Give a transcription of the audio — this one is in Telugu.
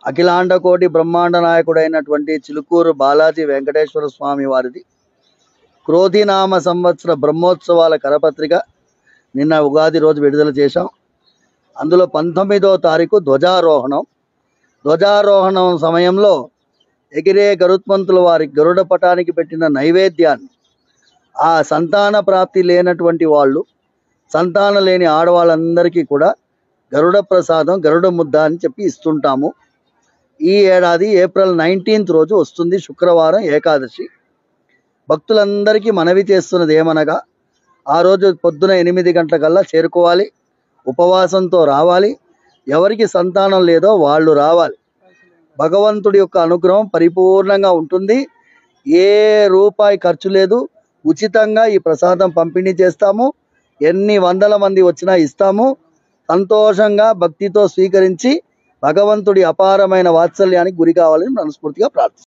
అఖిలాండ కోటి బ్రహ్మాండ నాయకుడైనటువంటి చిలుకూరు బాలాజీ వెంకటేశ్వర స్వామి వారిది క్రోధినామ సంవత్సర బ్రహ్మోత్సవాల కరపత్రిక నిన్న ఉగాది రోజు విడుదల చేశాం అందులో పంతొమ్మిదో తారీఖు ధ్వజారోహణం ధ్వజారోహణం సమయంలో ఎగిరే గరుత్మంతుల వారి గరుడ పటానికి పెట్టిన నైవేద్యాన్ని ఆ సంతాన ప్రాప్తి లేనటువంటి వాళ్ళు సంతానం లేని ఆడవాళ్ళందరికీ కూడా గరుడ ప్రసాదం గరుడ ముద్ద అని చెప్పి ఇస్తుంటాము ఈ ఏడాది ఏప్రిల్ నైన్టీన్త్ రోజు వస్తుంది శుక్రవారం ఏకాదశి భక్తులందరికీ మనవి చేస్తున్నది ఏమనగా ఆ రోజు పొద్దున ఎనిమిది గంటలకల్లా చేరుకోవాలి ఉపవాసంతో రావాలి ఎవరికి సంతానం లేదో వాళ్ళు రావాలి భగవంతుడి యొక్క అనుగ్రహం పరిపూర్ణంగా ఉంటుంది ఏ రూపాయి ఖర్చు లేదు ఉచితంగా ఈ ప్రసాదం పంపిణీ చేస్తాము ఎన్ని వందల మంది వచ్చినా ఇస్తాము సంతోషంగా భక్తితో స్వీకరించి భగవంతుడి అపారమైన వాత్సల్యానికి గురి కావాలని మనస్ఫూర్తిగా ప్రార్థిస్తాం